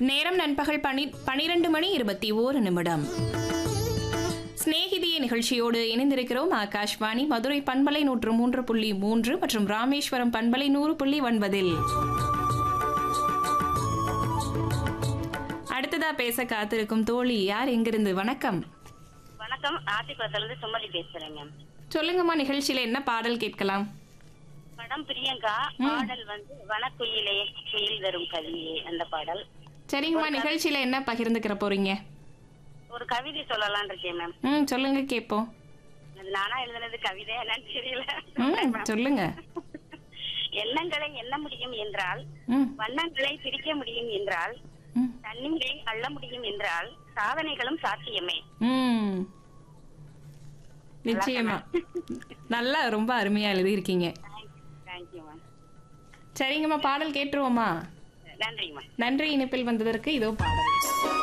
நேரம் நண்பகல் பனி பனிரெண்டு மணி இருபத்தி ஓரு நிமிடம் சிநேகிதிய நிகழ்ச்சியோடு இணைந்திருக்கிறோம் ஆகாஷ்வாணி மதுரை பண்பலை நூற்று மூன்று புள்ளி மூன்று மற்றும் ராமேஸ்வரம் பண்பலை நூறு புள்ளி ஒன்பதில் அடுத்ததா பேச காத்திருக்கும் தோழி யார் எங்கிருந்து வணக்கம் வணக்கம் ஆத்திக்குளத்துல இருந்து சுமதி பேசுறேங்க சொல்லுங்கம்மா நிகழ்ச்சியில என்ன பாடல் கேட்கலாம் படம் பிரியங்கா பாடல் வந்து வனக்குயிலே குயில் வரும் கவியே அந்த பாடல் சரிங்கம்மா நிகழ்ச்சியில என்ன பகிர்ந்துக்கிற போறீங்க ஒரு கவிதை சொல்லலாம்னு இருக்கேன் மேம் ம் சொல்லுங்க கேட்போம் அது நானா எழுதுனது கவிதை என்னன்னு தெரியல ம் சொல்லுங்க எண்ணங்களை எண்ண முடியும் என்றால் ம் வண்ணங்களை பிரிக்க முடியும் என்றால் ம் தண்ணீரை அள்ள முடியும் என்றால் சாதனைகளும் சாத்தியமே ம் நிச்சயமா நல்லா ரொம்ப அருமையா எழுதியிருக்கீங்க தேங்க்யூ மேம் சரிங்கம்மா பாடல் கேட்டுருவோமா நன்றிங்க மேம் நன்றி இணைப்பில் வந்ததற்கு இதோ பாடல்